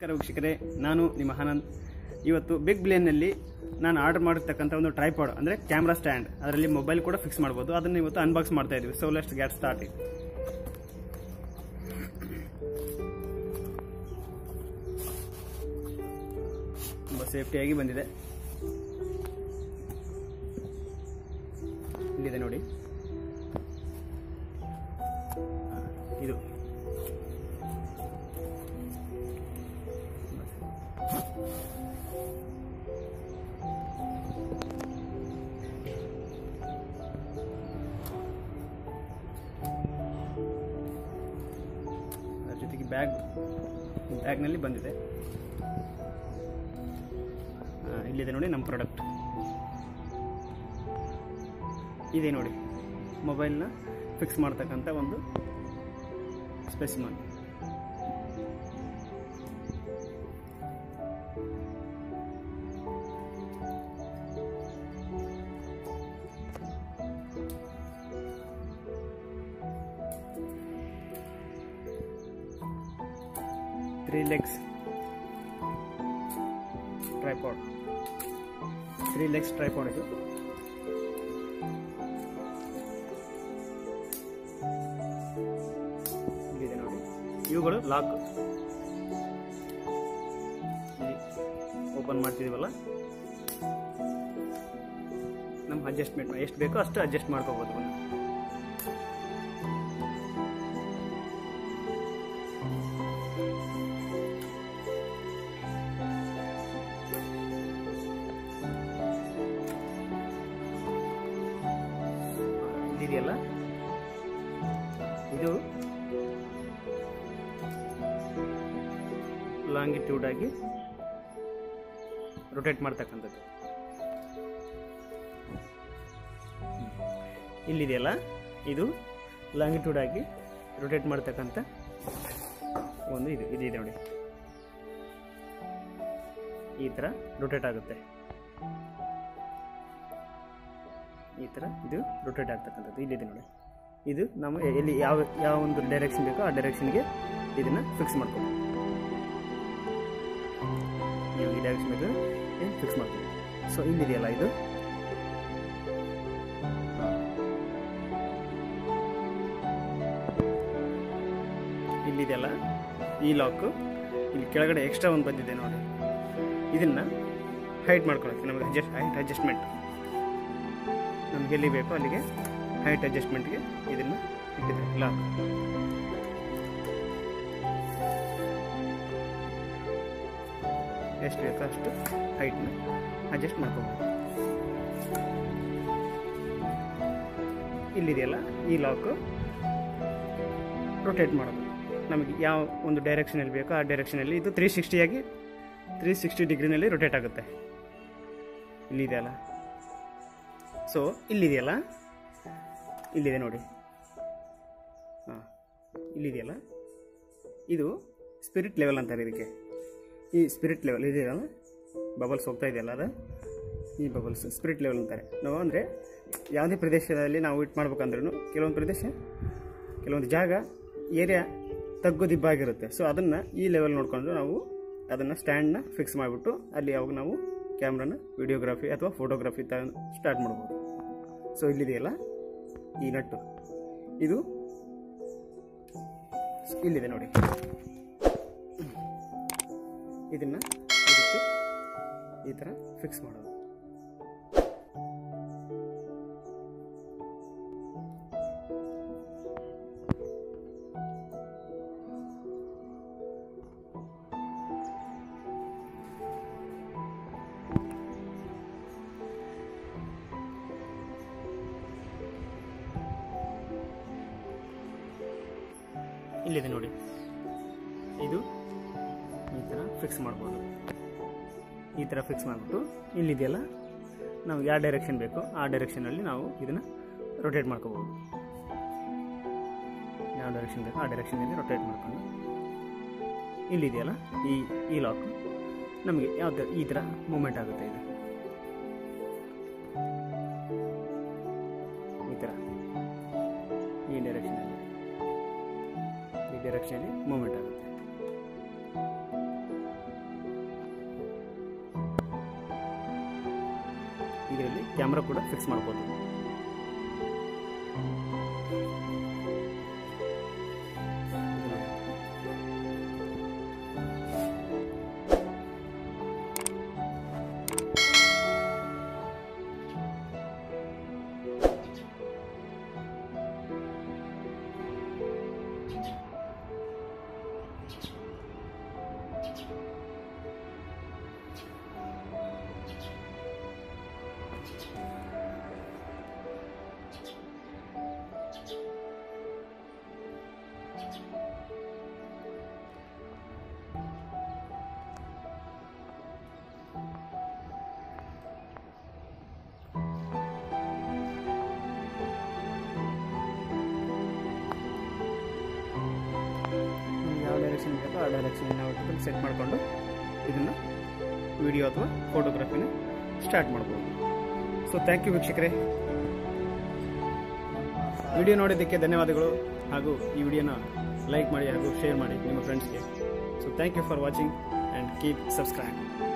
ನಮಸ್ಕಾರ ವೀಕ್ಷಕರೇ ನಾನು ನಿಮ್ಮ ಆನಂದ್ ಇವತ್ತು ಬಿಗ್ ಬ್ಲೇನ್ನಲ್ಲಿ ನಾನು ಆರ್ಡರ್ ಮಾಡಿರ್ತಕ್ಕಂಥ ಒಂದು ಟ್ರೈಪಾಡ್ ಅಂದರೆ ಕ್ಯಾಮ್ರಾ ಸ್ಟ್ಯಾಂಡ್ ಅದರಲ್ಲಿ ಮೊಬೈಲ್ ಕೂಡ ಫಿಕ್ಸ್ ಮಾಡ್ಬೋದು ಅದನ್ನು ಇವತ್ತು ಅನ್ಬಾಕ್ಸ್ ಮಾಡ್ತಾ ಇದ್ವಿ ಸೊ ಲೆಸ್ಟ್ ಗ್ಯಾಟ್ ಸ್ಟಾರ್ಟ್ ತುಂಬ ಸೇಫ್ಟಿಯಾಗಿ ಬಂದಿದೆ ಇಲ್ಲಿದೆ ನೋಡಿ ಇದು ಅದ್ರ ಜೊತೆಗೆ ಬ್ಯಾಗ್ ಬ್ಯಾಗ್ನಲ್ಲಿ ಬಂದಿದೆ ಆ, ಇಲ್ಲಿದೆ ನೋಡಿ ನಮ್ಮ ಪ್ರಾಡಕ್ಟ್ ಇದೆ ನೋಡಿ ಮೊಬೈಲ್ನ ಫಿಕ್ಸ್ ಮಾಡ್ತಕ್ಕಂಥ ಒಂದು specimen three legs tripod three legs tripod ಇದು ಇಲ್ಲಿದೆ ನೋಡಿ ಇವುಗಳು ಲಾಕ್ ಓಪನ್ ಮಾಡ್ತಿದೀವಲ್ಲ ನಮ್ಮ ಅಡ್ಜಸ್ಟ್ಮೆಂಟ್ ಎಷ್ಟು ಬೇಕೋ ಅಷ್ಟು ಅಡ್ಜಸ್ಟ್ ಮಾಡ್ಕೋಬೋದು ಇವನ್ನ. ಇದಿದೆಯಲ್ಲ ಇದು ಲಾಂಗಿಟ್ಯೂಡ್ ಆಗಿ ರೊಟೇಟ್ ಮಾಡ್ತಕ್ಕಂಥದ್ದು ಇಲ್ಲಿದೆಯಲ್ಲ ಇದು ಲಾಂಗಿಟ್ಯೂಡ್ ಆಗಿ ರೊಟೇಟ್ ಮಾಡ್ತಕ್ಕಂಥ ಒಂದು ಇದು ಇದು ಇದೆ ನೋಡಿ ಈ ಥರ ರೊಟೇಟ್ ಆಗುತ್ತೆ ಈ ಥರ ಇದು ರೊಟೇಟ್ ಆಗ್ತಕ್ಕಂಥದ್ದು ಇಲ್ಲಿದೆ ನೋಡಿ ಇದು ನಾವು ಎಲ್ಲಿ ಯಾವ ಯಾವ ಒಂದು ಡೈರೆಕ್ಷನ್ ಬೇಕೋ ಆ ಡೈರೆಕ್ಷನ್ಗೆ ಇದನ್ನು ಫಿಕ್ಸ್ ಮಾಡ್ತೀವಿ ನೀವು ಈ ಡೈರೆಕ್ಷನ್ ಬೇಕು ಫಿಕ್ಸ್ ಮಾಡ್ತೀವಿ ಸೊ ಇಲ್ಲಿದೆಯಲ್ಲ ಇದು ಇಲ್ಲಿದೆಯಲ್ಲ ಈ ಲಾಕು ಇಲ್ಲಿ ಕೆಳಗಡೆ ಎಕ್ಸ್ಟ್ರಾ ಒಂದು ಬಂದಿದೆ ನೋಡಿ ಇದನ್ನು ಹೈಟ್ ಮಾಡ್ಕೊಳಕ್ಕೆ ನಮಗೆ ಅಡ್ಜಸ್ಟ್ ಹೈಟ್ ಅಡ್ಜಸ್ಟ್ಮೆಂಟ್ ನಮ್ಗೆ ಎಲ್ಲಿ ಬೇಕೋ ಅಲ್ಲಿಗೆ ಹೈಟ್ ಅಡ್ಜಸ್ಟ್ಮೆಂಟ್ಗೆ ಇದನ್ನು ಇಟ್ಟಿದೆ ಲಾಕ್ ಎಷ್ಟು ಬೇಕೋ ಅಷ್ಟು ಹೈಟ್ನ ಅಡ್ಜಸ್ಟ್ ಮಾಡ್ಕೋಬೋದು ಇಲ್ಲಿದೆಯಲ್ಲ ಈ ಲಾಕು ರೊಟೇಟ್ ಮಾಡೋದು ನಮಗೆ ಯಾವ ಒಂದು ಡೈರೆಕ್ಷನಲ್ಲಿ ಬೇಕೋ ಆ ಡೈರೆಕ್ಷನಲ್ಲಿ ಇದು ತ್ರೀ ಸಿಕ್ಸ್ಟಿಯಾಗಿ ತ್ರೀ ಸಿಕ್ಸ್ಟಿ ಡಿಗ್ರಿನಲ್ಲಿ ರೊಟೇಟ್ ಆಗುತ್ತೆ ಇಲ್ಲಿದೆಯಲ್ಲ ಸೊ ಇಲ್ಲಿದೆಯಲ್ಲ ಇಲ್ಲಿದೆ ನೋಡಿ ಹಾಂ ಇಲ್ಲಿದೆಯಲ್ಲ ಇದು ಸ್ಪಿರಿಟ್ ಲೆವೆಲ್ ಅಂತಾರೆ ಇದಕ್ಕೆ ಈ ಸ್ಪಿರಿಟ್ ಲೆವೆಲ್ ಇದೆಯಲ್ಲ ಬಬಲ್ಸ್ ಹೋಗ್ತಾ ಇದೆಯಲ್ಲ ಅದು ಈ ಬಬಲ್ಸ್ ಸ್ಪಿರಿಟ್ ಲೆವೆಲ್ ಅಂತಾರೆ ನಾವು ಅಂದರೆ ಯಾವುದೇ ಪ್ರದೇಶದಲ್ಲಿ ನಾವು ಇಟ್ಟು ಮಾಡ್ಬೇಕಂದ್ರೂ ಕೆಲವೊಂದು ಪ್ರದೇಶ ಕೆಲವೊಂದು ಜಾಗ ಏರಿಯಾ ತಗ್ಗುದಿಬ್ಬಾಗಿರುತ್ತೆ ಸೊ ಅದನ್ನು ಈ ಲೆವೆಲ್ ನೋಡಿಕೊಂಡು ನಾವು ಅದನ್ನು ಸ್ಟ್ಯಾಂಡ್ನ ಫಿಕ್ಸ್ ಮಾಡಿಬಿಟ್ಟು ಅಲ್ಲಿ ಅವಾಗ ನಾವು ಕ್ಯಾಮ್ರಾನ ವಿಡಿಯೋಗ್ರಫಿ ಅಥವಾ ಫೋಟೋಗ್ರಫಿ ತ ಸ್ಟಾರ್ಟ್ ಮಾಡ್ಬೋದು ಸೊ ಇಲ್ಲಿದೆಯಲ್ಲ ಈ ನಟ್ಟು ಇದು ಇಲ್ಲಿದೆ ನೋಡಿ ಇದನ್ನು ಇದಕ್ಕೆ ಈ ಥರ ಫಿಕ್ಸ್ ಮಾಡೋದು ಇಲ್ಲಿದೆ ನೋಡಿ ಇದು ಈ ಥರ ಫಿಕ್ಸ್ ಮಾಡ್ಬೋದು ಈ ಥರ ಫಿಕ್ಸ್ ಮಾಡಿಬಿಟ್ಟು ಇಲ್ಲಿದೆಯಲ್ಲ ನಾವು ಯಾವ ಡೈರೆಕ್ಷನ್ ಬೇಕೋ ಆ ಡೈರೆಕ್ಷನಲ್ಲಿ ನಾವು ಇದನ್ನು ರೊಟೇಟ್ ಮಾಡ್ಕೋಬೋದು ಯಾವ ಡೈರೆಕ್ಷನ್ ಬೇಕೋ ಆ ಡೈರೆಕ್ಷನಲ್ಲಿ ರೊಟೇಟ್ ಮಾಡ್ಕೊಂಡು ಇಲ್ಲಿದೆಯಲ್ಲ ಈ ಈ ಲಾಕ್ ನಮಗೆ ಯಾವ ಈ ಥರ ಮೂಮೆಂಟ್ ಆಗುತ್ತೆ ಇದು ಈ ಥರ ಈ ಡೈರೆಕ್ಷನಲ್ಲಿ ಈ ಡೈರೆಕ್ಷನಲ್ಲಿ ಮೂಮೆಂಟ್ ಆಗುತ್ತೆ ಇದರಲ್ಲಿ ಕ್ಯಾಮ್ರಾ ಕೂಡ ಫಿಕ್ಸ್ ಮಾಡ್ಬೋದು ನಿಮ್ಗೆ ಯಾವ ಡೈರೆಕ್ಷನ್ ಬೇಕೋ ಆ ಡೈರೆಕ್ಷನ್ ನಾವು ಸೆಟ್ ಮಾಡಿಕೊಂಡು ಇದನ್ನು ವಿಡಿಯೋ ಅಥವಾ ಫೋಟೋಗ್ರಫಿನ ಸ್ಟಾರ್ಟ್ ಮಾಡ್ಬೋದು ಸೊ ಥ್ಯಾಂಕ್ ಯು ವೀಕ್ಷಕರೇ ವಿಡಿಯೋ ನೋಡಿದ್ದಕ್ಕೆ ಧನ್ಯವಾದಗಳು ಹಾಗೂ ಈ ವಿಡಿಯೋನ ಲೈಕ್ ಮಾಡಿ ಹಾಗೂ ಶೇರ್ ಮಾಡಿ ನಿಮ್ಮ ಫ್ರೆಂಡ್ಸ್ಗೆ so thank you for watching and keep subscribe